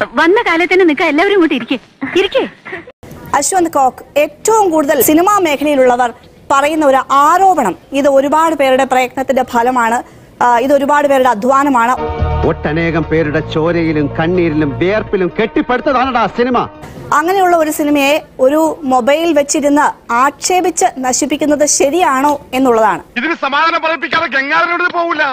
വന്ന കാലത്തിന് നിൽക്കുക എല്ലാവരും ഇങ്ങോട്ട് ഇരിക്കേ ഇരിക്കേ അശ്വന്ത് കോക്ക് ഏറ്റവും കൂടുതൽ സിനിമാ മേഖലയിലുള്ളവർ പറയുന്ന ഒരു ആരോപണം ഇത് ഒരുപാട് പേരുടെ പ്രയത്നത്തിന്റെ ഫലമാണ് ആ, ഇത് ഒരുപാട് പേരുടെ അധ്വാനമാണ് ഒട്ടനേകം പേരുടെ ചോരയിലും കണ്ണീരിലും വിയർപ്പിലും കെട്ടിപ്പടുത്തതാണടാ സിനിമ അങ്ങനെയുള്ള ഒരു സിനിമയെ ഒരു മൊബൈൽ വെച്ചിരുന്ന് ആക്ഷേപിച്ച് നശിപ്പിക്കുന്നത് ശരിയാണോ എന്നുള്ളതാണ് ഇതിന് സമാധാനം പറയിപ്പിക്കാതെ ഗംഗാധരനോട് പോവില്ല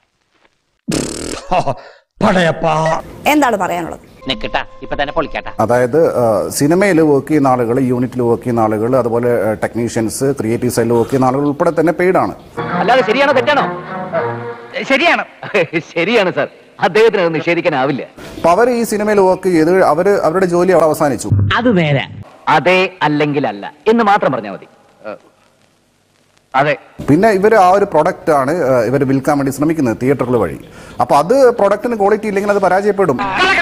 എന്താണ് പറയാനുള്ളത് നിക്കട്ടാ ഇപ്പൊ തന്നെ പൊളിക്കട്ടാ അതായത് സിനിമയിൽ വർക്ക് ചെയ്യുന്ന ആളുകൾ യൂണിറ്റിൽ വർക്ക് ചെയ്യുന്ന ആളുകൾ അതുപോലെ ടെക്നീഷ്യൻസ് ക്രിയേറ്റീവ് സൈഡിൽ വർക്ക് ചെയ്യുന്ന ആളുകൾ ഉൾപ്പെടെ തന്നെ പെയ്ഡാണ് അല്ലാതെ ശരിയാണോ തെറ്റാണോ ശരിയാണ് ശരിയാണ് സാർ അദ്ദേഹത്തിന് അത് നിഷേധിക്കാനാവില്ല അപ്പൊ അവർ ഈ സിനിമയിൽ വർക്ക് ചെയ്ത് അവർ അവരുടെ ജോലി അവിടെ അവസാനിച്ചു അത് നേരെ അതെ അല്ലെങ്കിൽ അല്ല എന്ന് മാത്രം പറഞ്ഞാൽ മതി അതെ പിന്നെ ഇവർ ആ ഒരു പ്രൊഡക്റ്റ് ആണ് ഇവർ വിൽക്കാൻ വേണ്ടി ശ്രമിക്കുന്നത് തിയേറ്ററുകൾ വഴി അപ്പൊ അത് പ്രൊഡക്റ്റിന് ക്വാളിറ്റി ഇല്ലെങ്കിൽ അത് പരാജയപ്പെടും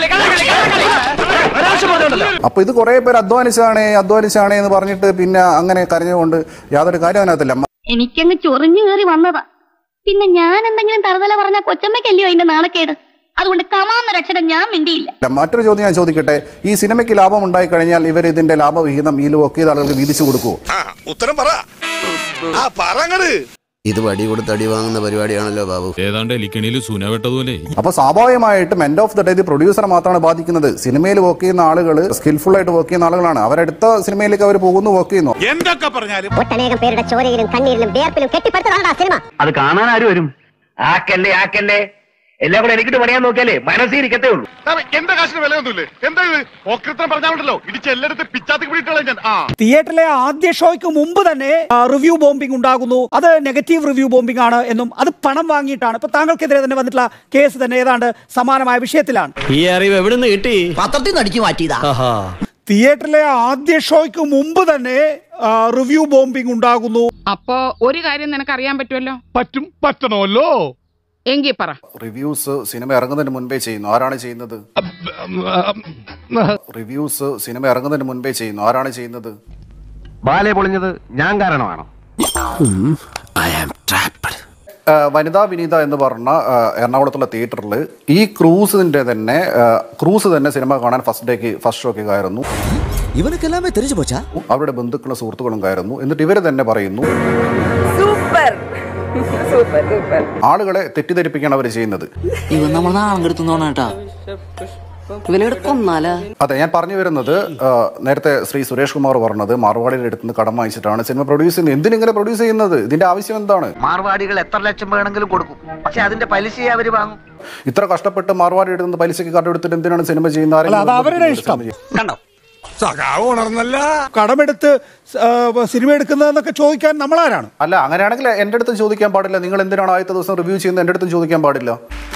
അപ്പൊ ഇത് കുറെ പേര് അധ്വാനിച്ചാണ് അധ്വാനിച്ചാണ് എന്ന് പറഞ്ഞിട്ട് പിന്നെ അങ്ങനെ കരഞ്ഞുകൊണ്ട് യാതൊരു കാര്യം അതിനകത്തില്ല എനിക്കങ്ങ് ചൊറിഞ്ഞു കയറി വന്നതാ പിന്നെ ഞാൻ എന്തെങ്കിലും തറുതല പറഞ്ഞ കൊച്ചമ്മയ്ക്കല്ലയോ അതിന്റെ നാണക്കേട് അതുകൊണ്ട് കമാന്നൊരക്ഷരം ഞാൻ മിണ്ടിയില്ല മറ്റൊരു ചോദ്യം ഞാൻ ചോദിക്കട്ടെ ഈ സിനിമയ്ക്ക് ലാഭം ഉണ്ടായി കഴിഞ്ഞാൽ ഇവർ ഇതിന്റെ ലാഭവിഹിതം ഈ വർക്ക് ചെയ്ത ആളുകൾക്ക് വീതിച്ചു കൊടുക്കുമോ ഉത്തരം പറ ആ പറങ്ങട് ഇത് വടി കൊടുത്ത് അടി വാങ്ങുന്ന പരിപാടിയാണല്ലോ ബാബു ഏതാണ്ട് എലിക്കണിയിൽ സൂന വെട്ടതുപോലെ അപ്പൊ സ്വാഭാവികമായിട്ടും എൻഡ് ഓഫ് ദ ഡേ പ്രൊഡ്യൂസറെ മാത്രമാണ് ബാധിക്കുന്നത് സിനിമയിൽ വർക്ക് ചെയ്യുന്ന ആളുകൾ സ്കിൽഫുൾ ആയിട്ട് വർക്ക് ചെയ്യുന്ന ആളുകളാണ് അവരെടുത്ത സിനിമയിലേക്ക് അവർ പോകുന്നു വർക്ക് ചെയ്യുന്നു എന്തൊക്കെ പറഞ്ഞാലും ഒട്ടനേകം പേരുടെ ചോരയിലും കണ്ണീരിലും വേർപ്പിലും കെട്ടിപ്പടുത്തതാണ് സിനിമ അത് കാണാൻ ആര് വരും ആക്കല്ലേ ആക്കല്ലേ എല്ലാം കൂടെ എനിക്കിട്ട് പണിയാൻ നോക്കിയാലേ മനസ്സിൽ ഇരിക്കത്തേ ഉള്ളൂ എന്റെ കാശിന് വിലയൊന്നുമില്ലേ എന്താ ഇത് ഓക്രിത്രം പറഞ്ഞാലുണ്ടല്ലോ ഇടിച്ച് എല്ലായിടത്തും പിച്ചാത്തി പിടിയിട്ടുള്ള ഞാൻ ആ തിയേറ്ററിലെ ആദ്യ ഷോയ്ക്ക് മുമ്പ് തന്നെ റിവ്യൂ ബോംബിംഗ് ഉണ്ടാകുന്നു അത് നെഗറ്റീവ് റിവ്യൂ ബോംബിംഗ് ആണ് എന്നും അത് പണം വാങ്ങിയിട്ടാണ് ഇപ്പൊ താങ്കൾക്കെതിരെ തന്നെ വന്നിട്ടുള്ള കേസ് തന്നെ ഏതാണ്ട് സമാനമായ വിഷയത്തിലാണ് ഈ അറിവ് എവിടെ നിന്ന് കിട്ടി പത്രത്തിൽ നിന്ന് അടിച്ചു മാറ്റിയതാ തിയേറ്ററിലെ ആദ്യ ഷോയ്ക്ക് മുമ്പ് തന്നെ റിവ്യൂ ബോംബിംഗ് ഉണ്ടാകുന്നു അപ്പോ ഒരു കാര്യം നിനക്ക് അറിയാൻ പറ്റുമല്ലോ പറ്റും പറ്റണമല്ലോ എങ്കി പറ റിവ്യൂസ് സിനിമ ഇറങ്ങുന്നതിന് മുൻപേ ചെയ്യുന്നു ആരാണ് ചെയ്യുന്നത് റിവ്യൂസ് സിനിമ ഇറങ്ങുന്നതിന് മുൻപേ ചെയ്യുന്നു ആരാണ് ചെയ്യുന്നത് ബാലെ പൊളിഞ്ഞത് ഞാൻ കാരണമാണോ ഐ ആം ട്രാപ്ഡ് ആ, വനിതാ വിനീത എന്ന് പറഞ്ഞ ആ, എറണാകുളത്തുള്ള തിയേറ്ററിൽ ഈ ക്രൂസിന്റെ തന്നെ ആ, ക്രൂസ് തന്നെ സിനിമ കാണാൻ ഫസ്റ്റ് ഡേക്ക് ഫസ്റ്റ് ഷോക്ക് കയറുന്നു ഇവനൊക്കെല്ലാമേ തെരിച്ചു പോച്ചാ അവരുടെ ബന്ധുക്കളും സുഹൃത്തുക്കളും കയറുന്നു എന്നിട്ട് ഇവർ തന്നെ പറയുന്നു സൂപ്പർ സൂപ്പർ സൂപ്പർ ആളുകളെ തെറ്റിദ്ധരിപ്പിക്കുകയാണ് അവർ ചെയ്യുന്നത് ഇവൻ നമ്മൾ നാളം കെടുത്തുന്നോണേട്ടാ ഇവനെവിടെ കൊന്നാലാ അതെ ഞാൻ പറഞ്ഞു വരുന്നത് ആ, നേരത്തെ ശ്രീ സുരേഷ് കുമാർ പറഞ്ഞത് മാർവാടിയുടെ അടുത്ത് നിന്ന് കടം വാങ്ങിച്ചിട്ടാണ് സിനിമ പ്രൊഡ്യൂസ് ചെയ്യുന്നത് എന്തിനിങ്ങനെ പ്രൊഡ്യൂസ് ചെയ്യുന്നത് ഇതിന്റെ ആവശ്യം എന്താണ് മാർവാടികൾ എത്ര ലക്ഷം വേണമെങ്കിലും കൊടുക്കും പക്ഷെ അതിന്റെ പലിശ അവര് വാങ്ങും ഇത്ര കഷ്ടപ്പെട്ട് മാർവാടി എടുത്ത് പലിശക്ക് കടമെടുത്തിട്ട് എന്തിനാണ് സിനിമ ചെയ്യുന്നത് അല്ല, അത് ആരെങ്കിലും അവരുടെ ഇഷ്ടം. സിനിമ ചെയ്യും. കണ്ടോ സഖാവ് ഉണർന്നല്ല കടമെടുത്ത് ആ, സിനിമ എടുക്കുന്നതെന്നൊക്കെ ചോദിക്കാൻ നമ്മളാരാണ് അല്ല അങ്ങനെയാണെങ്കിൽ എൻ്റെ അടുത്തും ചോദിക്കാൻ പാടില്ല നിങ്ങൾ എന്തിനാണ് ആദ്യത്തെ ദിവസം റിവ്യൂ ചെയ്യുന്നത് എൻ്റെ അടുത്തും ചോദിക്കാൻ പാടില്ല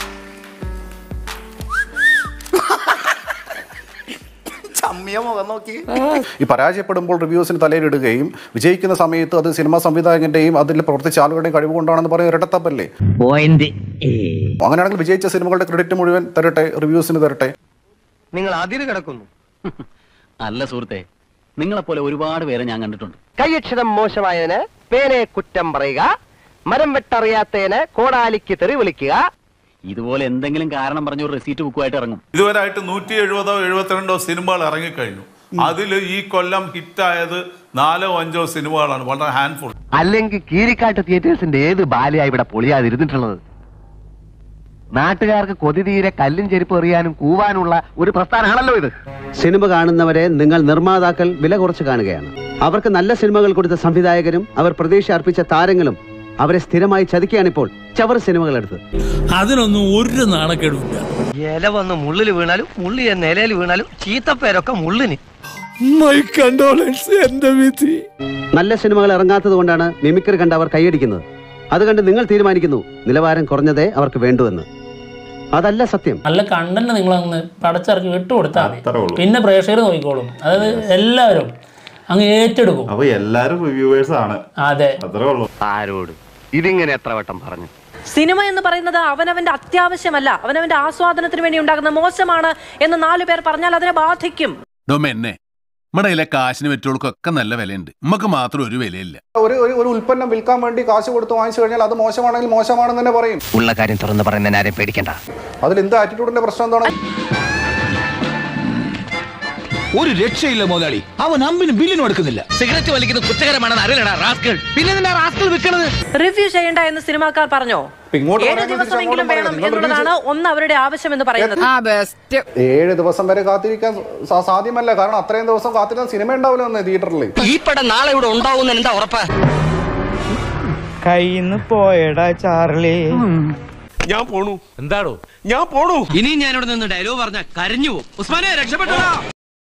ഈ പരാജയപ്പെടുമ്പോൾ റിവ്യൂസിന് തലയിലിടുകയും വിജയിക്കുന്ന സമയത്ത് അത് സിനിമാ സംവിധായകന്റെയും അതിൽ പ്രവർത്തിച്ച ആളുകളുടെയും കഴിവ് കൊണ്ടാണെന്ന് പറയുന്ന ഇരട്ടത്തപ്പല്ലേ പോയിന്റ് അങ്ങനെയാണെങ്കിൽ വിജയിച്ച സിനിമകളുടെ ക്രെഡിറ്റ് മുഴുവൻ തരട്ടെ റിവ്യൂസിന് തരട്ടെ നിങ്ങൾ അതിര് കിടക്കുന്നു അല്ല സുഹൃത്തെ നിങ്ങളെപ്പോലെ ഒരുപാട് പേരെ ഞാൻ കണ്ടിട്ടുണ്ട് കൈയക്ഷരം മോശമായതിന് പേനെ കുറ്റം പറയുക മരം വെട്ടറിയാത്തതിന് കോടാലിക്ക് തെറി വിളിക്കുക ഇതുപോലെ എന്തെങ്കിലും കാരണം പറഞ്ഞ ഒരു റെസീറ്റ് ബുക്കുമായിട്ട് ഇറങ്ങും ഇതുവരായിട്ട് നൂറ്റി എഴുപതോ എഴുപത്തിരണ്ടോ സിനിമകൾ ഇറങ്ങിക്കഴിഞ്ഞു അതിൽ ഈ കൊല്ലം ഹിറ്റായത് നാലോ അഞ്ചോ സിനിമകളാണ് വളരെ ഹാൻഡ്ഫുൾ അല്ലെങ്കിൽ കീരിക്കാട്ട് തിയേറ്റേഴ്സിന്റെ ഏത് ബാലയാ ഇവിടെ പൊളിയാതിരുന്നിട്ടുള്ളത് നാട്ടുകാർക്ക് കൊതി തീരെ കല്ലും ചെരുപ്പ് എറിയാനും കൂവാനുള്ള ഒരു പ്രസ്ഥാനമാണല്ലോ ഇത് സിനിമ കാണുന്നവരെ നിങ്ങൾ നിർമ്മാതാക്കൾ വില കുറച്ച് കാണുകയാണ് അവർക്ക് നല്ല സിനിമകൾ കൊടുത്ത സംവിധായകരും അവർ പ്രതീക്ഷ അർപ്പിച്ച താരങ്ങളും അവരെ സ്ഥിരമായി ചതിക്കുകയാണിപ്പോൾ ചവർ സിനിമകൾ എടുത്ത് അതിനൊന്നും ഒരു നാണക്കേടുമില്ല ഇല വന്ന് മുള്ളിൽ വീണാലും മുള്ളി നിലയിൽ വീണാലും ചീത്തപ്പേരൊക്കെ മുള്ളിന് മൈ കണ്ടോളൻസ് എന്റെ വിധി നല്ല സിനിമകൾ ഇറങ്ങാത്തത് കൊണ്ടാണ് മിമിക്രി കണ്ട് അവർ കൈയടിക്കുന്നത് അത് കണ്ട് നിങ്ങൾ തീരുമാനിക്കുന്നു നിലവാരം കുറഞ്ഞതേ അവർക്ക് വേണ്ടുവെന്ന് അതല്ല സത്യം നല്ല കണ്ടന്റ് നിങ്ങളങ്ങ് പടച്ചിറക്കി വിട്ടുകൊടുത്താൽ മതി പിന്നെ പ്രേക്ഷകർ നോക്കിക്കോളും അതായത് എല്ലാവരും അങ്ങ് ഏറ്റെടുക്കും അപ്പൊ എല്ലാരും റിവ്യൂവേഴ്സ് ആണ് അതെ അത്രേ ഉള്ളൂ ആരോട് ഇതിങ്ങനെ എത്ര വട്ടം പറഞ്ഞു സിനിമ എന്ന് പറയുന്നത് അവനവന്റെ അത്യാവശ്യമല്ല അവനവന്റെ ആസ്വാദനത്തിന് വേണ്ടി ഉണ്ടാകുന്ന മോശമാണ് എന്ന് നാലു പേർ പറഞ്ഞാൽ അതിനെ ബാധിക്കും ഡൊമെന്നെ നമ്മുടെ കയ്യിലെ കാശിന് പറ്റുകൾക്കൊക്കെ നല്ല വിലയുണ്ട് നമുക്ക് മാത്രം ഒരു വിലയില്ല ഒരു ഒരു- ഒരു ഉൽപ്പന്നം വിൽക്കാൻ വേണ്ടി കാശ് കൊടുത്ത് വാങ്ങിച്ചു കഴിഞ്ഞാൽ അത് മോശമാണെങ്കിൽ മോശമാണെന്ന് തന്നെ പറയും ഉള്ള കാര്യം തുറന്ന് പറയുന്നതിന് ആരെയും പേടിക്കണ്ട അതിൽ എന്ത് ആറ്റിറ്റ്യൂഡിന്റെ പ്രശ്നം എന്താണ് ഒരു രക്ഷയില്ല മുതലാളി അവൻ അമ്പിന് ബില്ലിനും എടുക്കുന്നില്ല സിഗരറ്റ് വലിക്കുന്നത് കുറ്റകരമാണെന്ന് അറിയില്ലടാ റാസ്കൾ പിന്നെ നിന്നെ റാസ്കൾ വിൽക്കണത് റിവ്യൂ ചെയ്യണ്ട എന്ന് സിനിമാക്കാർ പറഞ്ഞോ ഇങ്ങോട്ട് ഏഴ് പറയുന്നത് ദിവസമെങ്കിലും അങ്ങോട്ട് വേണം പറയുന്നത്. നിങ്ങൾ എന്നുള്ളതാണ് ഒന്ന് അവരുടെ ആവശ്യം എന്ന് പറയുന്നത് ഏഴ് ദിവസം വരെ കാത്തിരിക്കാൻ സാ- സാധ്യമല്ല കാരണം അത്രയും ദിവസം കാത്തിരുന്ന സിനിമ ഉണ്ടാവില്ല എന്ന് തിയേറ്ററിൽ ഈ പടം നാളെ ഇവിടെ ഉണ്ടാവുന്ന എന്താ ഉറപ്പാ കയ്യിന്ന് പോയടാ ചാർലി ഞാൻ പോണു എന്താടോ ഞാൻ പോണു ഇനി ഞാനിവിടെ നിന്ന് ഡയലോഗ് പറഞ്ഞ കരഞ്ഞു പോകും ഉസ്മാനെ രക്ഷപ്പെട്ടോ